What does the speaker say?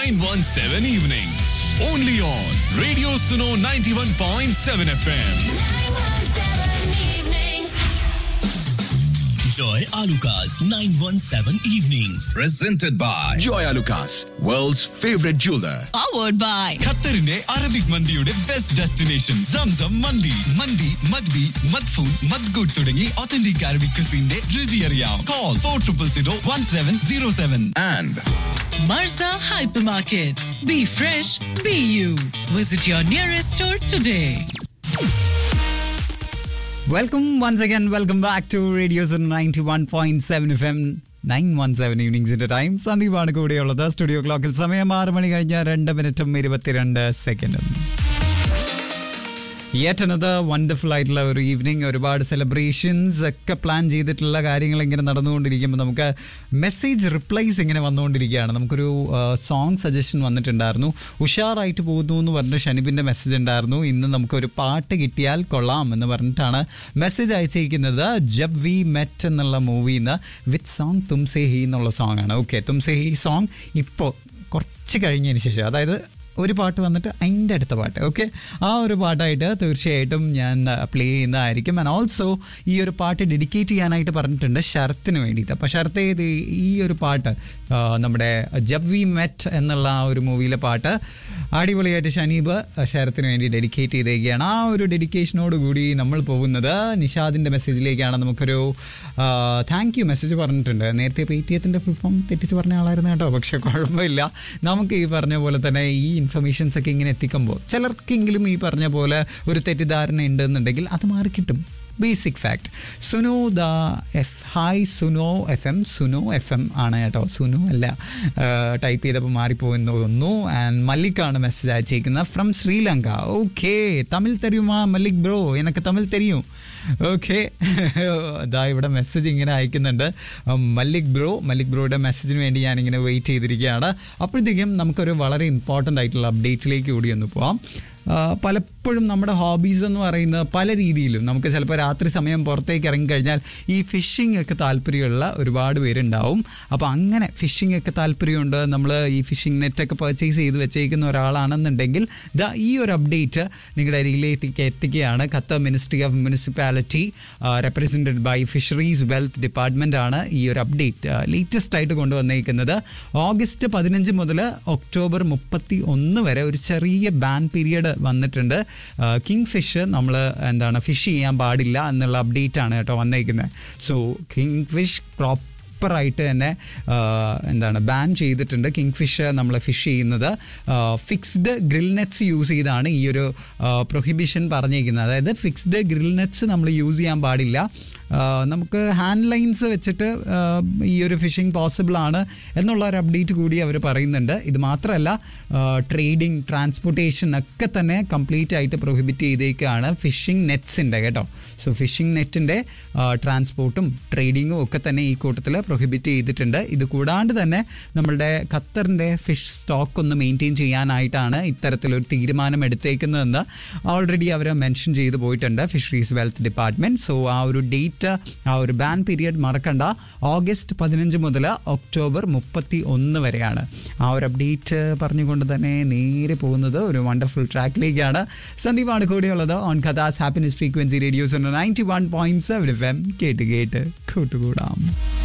917 evenings. Only on Radio Suno 91.7 FM. Joy Alukas 917 Evenings. Presented by Joy Lucas, world's favorite jeweler. powered by ഖത്തറിന്റെ Arabic മന്തിയുടെ best destination Zamzam മന്തി മന്തി മദ്ബി മദ്ഫൂൻ മദ്ഗുഡ് തുടങ്ങി ഒത്തന്റിക് അറബിക് ക്രിസിന്റെ രുചി അറിയാം call for triple zero one seven zero seven and Marza Hypermarket. Be fresh, be you. Visit your nearest store today. Welcome once again welcome back to radio's ninety one point seven F M nine one seven ഈവനിങ്സിന്റെ time സന്ദീപാണ് കൂടെയുള്ളത് studio ക്ലോക്കിൽ സമയം ആറ് മണി കഴിഞ്ഞ രണ്ട് മിനിറ്റും ഇരുപത്തിരണ്ട് സെക്കൻഡും യെറ്റ് അനദർ വണ്ടർഫുൾ ആയിട്ടുള്ള ഒരു ഈവനിങ് ഒരുപാട് സെലിബ്രേഷൻസ് ഒക്കെ പ്ലാൻ ചെയ്തിട്ടുള്ള കാര്യങ്ങൾ ഇങ്ങനെ നടന്നുകൊണ്ടിരിക്കുമ്പോൾ നമുക്ക് മെസ്സേജ് റിപ്ലൈസ് ഇങ്ങനെ വന്നുകൊണ്ടിരിക്കുകയാണ് നമുക്കൊരു സോങ് സജഷൻ വന്നിട്ടുണ്ടായിരുന്നു ഉഷാറായിട്ട് പോകുന്നു എന്ന് പറഞ്ഞ് ഷനിബിൻ്റെ മെസ്സേജ് ഉണ്ടായിരുന്നു ഇന്ന് നമുക്കൊരു പാട്ട് കിട്ടിയാൽ കൊള്ളാം എന്ന് പറഞ്ഞിട്ടാണ് മെസ്സേജ് അയച്ചിരിക്കുന്നത് ജബ് വി മെറ്റ് എന്നുള്ള മൂവിയിൽ നിന്ന് വിത്ത് സോങ് തുംസെ ഹി എന്നുള്ള സോങ് ആണ് ഓക്കെ തുംസെ ഹി സോങ് ഇപ്പോൾ കുറച്ച് കഴിഞ്ഞതിന് ശേഷം അതായത് ഒരു പാട്ട് വന്നിട്ട് അതിൻ്റെ അടുത്ത പാട്ട് ഓക്കെ ആ ഒരു പാട്ടായിട്ട് തീർച്ചയായിട്ടും ഞാൻ പ്ലേ ചെയ്യുന്നതായിരിക്കും ആൻഡ് ഓൾസോ ഈ ഒരു പാട്ട് ഡെഡിക്കേറ്റ് ചെയ്യാനായിട്ട് പറഞ്ഞിട്ടുണ്ട് ശരത്തിന് വേണ്ടിയിട്ട് അപ്പോൾ ശരത്ത് ഇത് ഈ ഒരു പാട്ട് ആ, നമ്മുടെ ജബ് വി മെറ്റ് എന്നുള്ള ആ ഒരു മൂവിയിലെ പാട്ട് അടിപൊളിയായിട്ട് ഷനീബ് ശരത്തിന് വേണ്ടി ഡെഡിക്കേറ്റ് ചെയ്തേക്കുകയാണ് ആ ഒരു ഡെഡിക്കേഷനോട് കൂടി നമ്മൾ പോകുന്നത് നിഷാദിൻ്റെ മെസ്സേജിലേക്കാണ് നമുക്കൊരു താങ്ക് യു മെസ്സേജ് പറഞ്ഞിട്ടുണ്ട് നേരത്തെ പേ ടി എത്തിൻ്റെ ഫുൾ ഫോം തെറ്റിച്ച് പറഞ്ഞ ആളായിരുന്നു കേട്ടോ പക്ഷേ കുഴപ്പമില്ല നമുക്ക് ഈ പറഞ്ഞ പോലെ തന്നെ ഈ ഇൻഫർമേഷൻസ് ഒക്കെ ഇങ്ങനെ എത്തിക്കുമ്പോൾ ചിലർക്കെങ്കിലും ഈ പറഞ്ഞ പോലെ ഒരു തെറ്റിദ്ധാരണ ഉണ്ടെന്നുണ്ടെങ്കിൽ അത് മാറി കിട്ടും basic fact Suno the F hi Suno F M Suno F M ആണ് കേട്ടോ സുനു അല്ല ടൈപ്പ് ചെയ്തപ്പോൾ മാറിപ്പോയെന്ന് തോന്നുന്നു ആൻഡ് മല്ലിക്കാണ് മെസ്സേജ് അയച്ചേക്കുന്നത് ഫ്രം ശ്രീലങ്ക ഓക്കെ തമിഴ് തെരിയുമാ മല്ലിക് ബ്രോ എനക്ക് തമിഴ് തെരിയും ഓക്കെ അതാ ഇവിടെ മെസ്സേജ് ഇങ്ങനെ അയക്കുന്നുണ്ട് ഉം, മല്ലിക് ബ്രോ മല്ലിക് ബ്രോയുടെ മെസ്സേജിന് വേണ്ടി ഞാനിങ്ങനെ വെയിറ്റ് ചെയ്തിരിക്കുകയാണ് അപ്പോഴത്തേക്കും നമുക്കൊരു വളരെ ഇമ്പോർട്ടൻ്റ് ആയിട്ടുള്ള അപ്ഡേറ്റിലേക്ക് കൂടി ഒന്ന് പോവാം ആ, പലപ്പോഴും നമ്മുടെ ഹോബീസ് എന്ന് പറയുന്നത് പല രീതിയിലും നമുക്ക് ചിലപ്പോൾ രാത്രി സമയം പുറത്തേക്ക് ഇറങ്ങിക്കഴിഞ്ഞാൽ ഈ ഫിഷിംഗ് ഒക്കെ താല്പര്യമുള്ള ഒരുപാട് പേരുണ്ടാവും അപ്പോൾ അങ്ങനെ ഫിഷിംഗ് ഒക്കെ താല്പര്യമുണ്ട് നമ്മൾ ഈ ഫിഷിംഗ് നെറ്റൊക്കെ പർച്ചേസ് ചെയ്ത് വെച്ചേക്കുന്ന ഒരാളാണെന്നുണ്ടെങ്കിൽ ദാ ഈ ഒരു അപ്ഡേറ്റ് നിങ്ങളുടെ അരികിലേക്ക് എത്തിക്കുകയാണ് Qatar ministry of municipality represented by fisheries wealth department ആണ് ഈ ഒരു അപ്ഡേറ്റ് ലേറ്റസ്റ്റ് ആയിട്ട് കൊണ്ടുവന്നേക്കുന്നത് ഓഗസ്റ്റ് പതിനഞ്ച് മുതൽ ഒക്ടോബർ മുപ്പത്തി ഒന്ന് വരെ ഒരു ചെറിയ ബാൻ പീരിയഡ് വന്നിട്ടുണ്ട് കിങ് ഫിഷ് നമ്മൾ എന്താണ് ഫിഷ് ചെയ്യാൻ പാടില്ല എന്നുള്ള അപ്ഡേറ്റ് ആണ് കേട്ടോ വന്നേക്കുന്നത് സോ കിങ് ഫിഷ് പ്രോപ്പറായിട്ട് തന്നെ ആ, എന്താണ് ബാൻ ചെയ്തിട്ടുണ്ട് കിങ് ഫിഷ് നമ്മൾ ഫിഷ് ചെയ്യുന്നത് ഫിക്സ്ഡ് ഗ്രിൽ നെറ്റ്സ് യൂസ് ചെയ്താണ് ഈ ഒരു പ്രൊഹിബിഷൻ പറഞ്ഞേക്കുന്നത് അതായത് ഫിക്സ്ഡ് ഗ്രിൽ നെറ്റ്സ് നമ്മൾ യൂസ് ചെയ്യാൻ പാടില്ല ആ, നമുക്ക് ഹാൻഡ് ലൈൻസ് വെച്ചിട്ട് ആ, ഈ ഒരു ഫിഷിംഗ് പോസിബിൾ ആണ് എന്നുള്ള ഒരു അപ്ഡേറ്റ് കൂടി അവർ പറയുന്നുണ്ട് ഇത് മാത്രമല്ല ട്രേഡിംഗ് ട്രാൻസ്പോർട്ടേഷൻ ഒക്കെ തന്നെ കംപ്ലീറ്റ് ആയിട്ട് പ്രൊഹിബിറ്റ് ചെയ്തേക്കാണ് ഫിഷിംഗ് നെറ്റ്സിൻ്റെ കേട്ടോ സോ ഫിഷിംഗ് നെറ്റിൻ്റെ ട്രാൻസ്പോർട്ടും ട്രേഡിങ്ങും ഒക്കെ തന്നെ ഈ കൂട്ടത്തിൽ പ്രൊഹിബിറ്റ് ചെയ്തിട്ടുണ്ട് ഇത് കൂടാണ്ട് തന്നെ നമ്മളുടെ ഖത്തറിൻ്റെ ഫിഷ് സ്റ്റോക്ക് ഒന്ന് മെയിൻറ്റെയിൻ ചെയ്യാനായിട്ടാണ് ഇത്തരത്തിലൊരു തീരുമാനം എടുത്തേക്കുന്നതെന്ന് ഓൾറെഡി അവർ മെൻഷൻ ചെയ്ത് പോയിട്ടുണ്ട് ഫിഷറീസ് വെൽത്ത് ഡിപ്പാർട്ട്മെൻറ്റ് സോ ആ ഒരു ഡേറ്റ് ആ ഒരു ബാൻ പീരിയഡ് മറക്കണ്ട ഓഗസ്റ്റ് പതിനഞ്ച് മുതൽ ഒക്ടോബർ മുപ്പത്തി ഒന്ന് വരെയാണ് ആ ഒരു അപ്ഡേറ്റ് പറഞ്ഞുകൊണ്ട് തന്നെ നേരെ പോകുന്നത് ഒരു വണ്ടർഫുൾ ട്രാക്കിലേക്കാണ് സന്ദീപാണ് കൂടെയുള്ളത് ഓൺ കഥാസ് happiness frequency radio's ninety one point seven F M കേട്ട് കേട്ട് കൂട്ടുകൂടാം